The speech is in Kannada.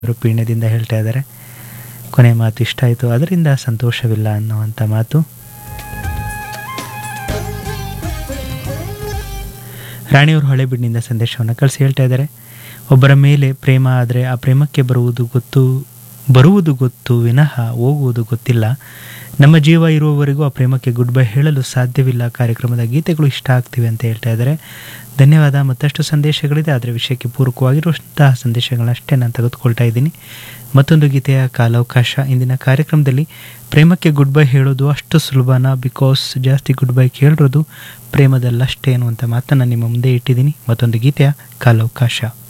ಅವರು ಪೀಣ್ಯದಿಂದ ಹೇಳ್ತಾ ಇದ್ದಾರೆ ಕೊನೆ ಮಾತು ಇಷ್ಟ ಆಯಿತು ಅದರಿಂದ ಸಂತೋಷವಿಲ್ಲ ಅನ್ನುವಂಥ ಮಾತು ರಾಣಿಯವರು ಹಳೆಬೀಡಿನಿಂದ ಸಂದೇಶವನ್ನು ಕಳಿಸಿ ಹೇಳ್ತಾ ಇದ್ದಾರೆ ಒಬ್ಬರ ಮೇಲೆ ಪ್ರೇಮ ಆದರೆ ಆ ಪ್ರೇಮಕ್ಕೆ ಬರುವುದು ಗೊತ್ತು ಬರುವುದು ಗೊತ್ತು ವಿನಃ ಹೋಗುವುದು ಗೊತ್ತಿಲ್ಲ ನಮ್ಮ ಜೀವ ಇರುವವರೆಗೂ ಆ ಪ್ರೇಮಕ್ಕೆ ಗುಡ್ ಬೈ ಹೇಳಲು ಸಾಧ್ಯವಿಲ್ಲ ಕಾರ್ಯಕ್ರಮದ ಗೀತೆಗಳು ಇಷ್ಟ ಆಗ್ತಿವೆ ಅಂತ ಹೇಳ್ತಾ ಇದ್ದಾರೆ ಧನ್ಯವಾದ ಮತ್ತಷ್ಟು ಸಂದೇಶಗಳಿದೆ ಆದರೆ ವಿಷಯಕ್ಕೆ ಪೂರಕವಾಗಿರುವಂತಹ ಸಂದೇಶಗಳನ್ನಷ್ಟೇ ನಾನು ತೆಗೆದುಕೊಳ್ತಾ ಇದ್ದೀನಿ ಮತ್ತೊಂದು ಗೀತೆಯ ಕಾಲಾವಕಾಶ ಇಂದಿನ ಕಾರ್ಯಕ್ರಮದಲ್ಲಿ ಪ್ರೇಮಕ್ಕೆ ಗುಡ್ ಬೈ ಹೇಳೋದು ಅಷ್ಟು ಸುಲಭನಾ ಬಿಕಾಸ್ ಜಾಸ್ತಿ ಗುಡ್ ಬೈ ಕೇಳಿರೋದು ಪ್ರೇಮದಲ್ಲಷ್ಟೇ ಅನ್ನುವಂಥ ಮಾತನ್ನು ನಿಮ್ಮ ಮುಂದೆ ಇಟ್ಟಿದ್ದೀನಿ ಮತ್ತೊಂದು ಗೀತೆಯ ಕಾಲಾವಕಾಶ